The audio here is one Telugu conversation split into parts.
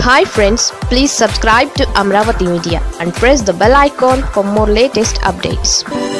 hi friends please subscribe to Amaravati media and press the bell icon for more latest updates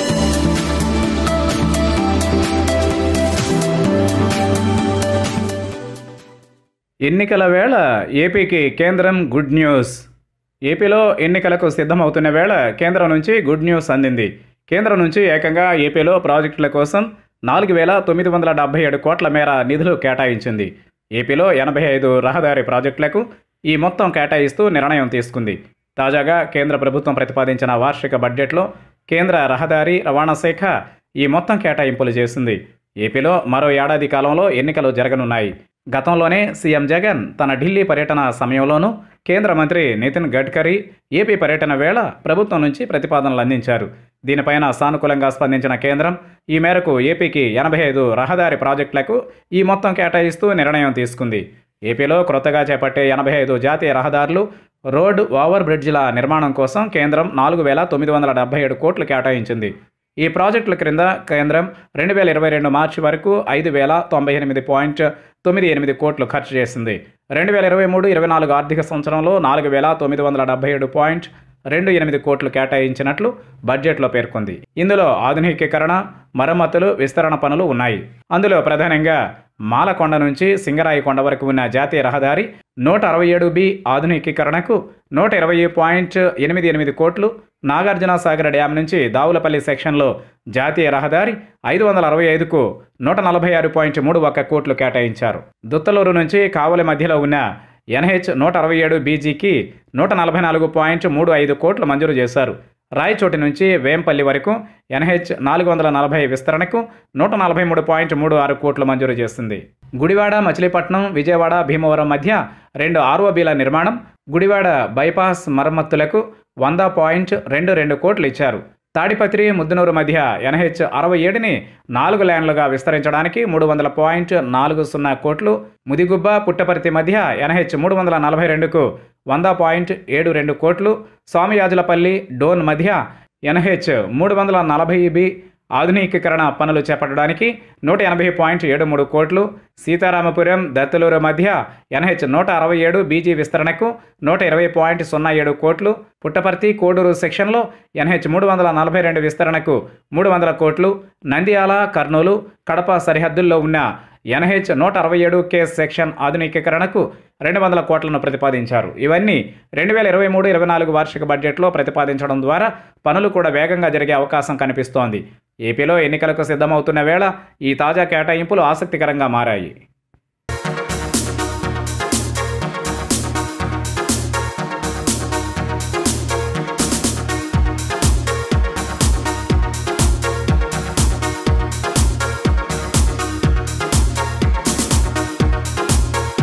ఎన్నికల వేళ ఏపీకి కేంద్రం గుడ్ న్యూస్ ఏపీలో ఎన్నికలకు సిద్ధమవుతున్న వేళ కేంద్రం నుంచి గుడ్ న్యూస్ అందింది కేంద్రం నుంచి ఏకంగా ఏపీలో ప్రాజెక్టుల కోసం నాలుగు వేల తొమ్మిది వందల డెబ్బై ఏడు కోట్ల మేర నిధులు కేటాయించింది ఏపీలో ఎనభై ఐదు రహదారి ప్రాజెక్టులకు ఈ మొత్తం కేటాయిస్తూ నిర్ణయం తీసుకుంది తాజాగా కేంద్ర ప్రభుత్వం ప్రతిపాదించిన వార్షిక బడ్జెట్లో కేంద్ర రహదారి రవాణా శాఖ ఈ మొత్తం కేటాయింపులు చేసింది ఏపీలో మరో ఏడాది కాలంలో ఎన్నికలు జరగనున్నాయి గతంలోనే సీఎం జగన్ తన ఢిల్లీ పర్యటన సమయంలోనూ కేంద్ర మంత్రి నితిన్ గడ్కరీ ఏపీ పర్యటన వేళ ప్రభుత్వం నుంచి ప్రతిపాదనలు అందించారు దీనిపైన సానుకూలంగా స్పందించిన కేంద్రం ఈ మేరకు ఏపీకి ఎనభై ఐదు రహదారి ప్రాజెక్టులకు ఈ మొత్తం కేటాయిస్తూ నిర్ణయం తీసుకుంది ఏపీలో క్రొత్తగా చేపట్టే ఎనభై ఐదు జాతీయ రహదారులు రోడ్ ఓవర్ బ్రిడ్జిల నిర్మాణం కోసం కేంద్రం నాలుగు వేల తొమ్మిది వందల డెబ్బై ఏడు కోట్లు కేటాయించింది ఈ ప్రాజెక్టుల క్రింద కేంద్రం రెండు వేల ఇరవై రెండు మార్చి వరకు ఐదు వేల తొంభై ఎనిమిది పాయింట్ తొమ్మిది ఎనిమిది కోట్లు ఖర్చు చేసింది రెండు వేల ఇరవై మూడు ఇరవై నాలుగు ఆర్థిక సంవత్సరంలో నాలుగు వేల తొమ్మిది వందల డెబ్బై ఏడు పాయింట్ రెండు ఎనిమిది కోట్లు కేటాయించినట్లు బడ్జెట్లో పేర్కొంది ఇందులో ఆధునికీకరణ మరమ్మతులు విస్తరణ పనులు ఉన్నాయి అందులో ప్రధానంగా మాలకొండ నుంచి సింగరాయి కొండ వరకు ఉన్న జాతీయ రహదారి నూట అరవై ఏడు బి ఆధునికీకరణకు నూట ఇరవై పాయింట్ ఎనిమిది ఎనిమిది కోట్లు నాగార్జున సాగర్ డ్యాం నుంచి దావులపల్లి సెక్షన్లో జాతీయ రహదారి ఐదు వందల అరవై ఐదుకు నూట నలభై ఆరు పాయింట్ మూడు ఒక్క కోట్లు కేటాయించారు దుత్తలూరు నుంచి కావలి మధ్యలో ఉన్న ఎన్హెచ్ నూట అరవై ఏడు బీజీకి నూట నలభై నాలుగు పాయింట్ మూడు ఐదు కోట్లు మంజూరు చేశారు రాయచోటి నుంచి వేంపల్లి వరకు ఎన్హెచ్ నాలుగు వందల నలభై విస్తరణకు నూట నలభై మూడు పాయింట్ మూడు ఆరు కోట్లు మంజూరు చేసింది గుడివాడ మచిలీపట్నం విజయవాడ భీమవరం మధ్య రెండు ఆర్ఓబీల నిర్మాణం గుడివాడ బైపాస్ మరమ్మతులకు వంద పాయింట్ రెండు రెండు కోట్లు ఇచ్చారు తాడిపత్రి ముద్దునూరు మధ్య ఎన్హెచ్ అరవై ఏడుని నాలుగు లేన్లుగా విస్తరించడానికి మూడు వందల పాయింట్ నాలుగు సున్నా కోట్లు ముదిగుబ్బ పుట్టపర్తి మధ్య ఎన్హెచ్ మూడు వందల నలభై రెండుకు వంద పాయింట్ ఏడు రెండు కోట్లు స్వామియాజులపల్లి డోన్ మధ్య ఎన్హెచ్ మూడు వందల నలభై బి ఆధునికీకరణ పనులు చేపట్టడానికి నూట ఎనభై పాయింట్ ఏడు మూడు కోట్లు సీతారామపురం దత్తలూరు మధ్య ఎన్హెచ్ నూట అరవై ఏడు బీజీ విస్తరణకు నూట ఇరవై పాయింట్ సున్నా ఏడు కోట్లు పుట్టపర్తి కోడూరు సెక్షన్లో ఎన్హెచ్ మూడు వందల నలభై రెండు విస్తరణకు మూడు వందల కోట్లు నంద్యాల కర్నూలు కడప సరిహద్దుల్లో ఉన్న ఎన్హెచ్ నూట అరవై ఏడు కే సెక్షన్ ఆధునికీకరణకు రెండు వందల కోట్లను ప్రతిపాదించారు ఇవన్నీ రెండు వేల ఇరవై మూడు ఇరవై నాలుగు వార్షిక బడ్జెట్లో ప్రతిపాదించడం ద్వారా పనులు కూడా వేగంగా జరిగే అవకాశం కనిపిస్తోంది ఏపీలో ఎన్నికలకు సిద్ధమవుతున్న వేళ ఈ తాజా కేటాయింపులు ఆసక్తికరంగా మారాయి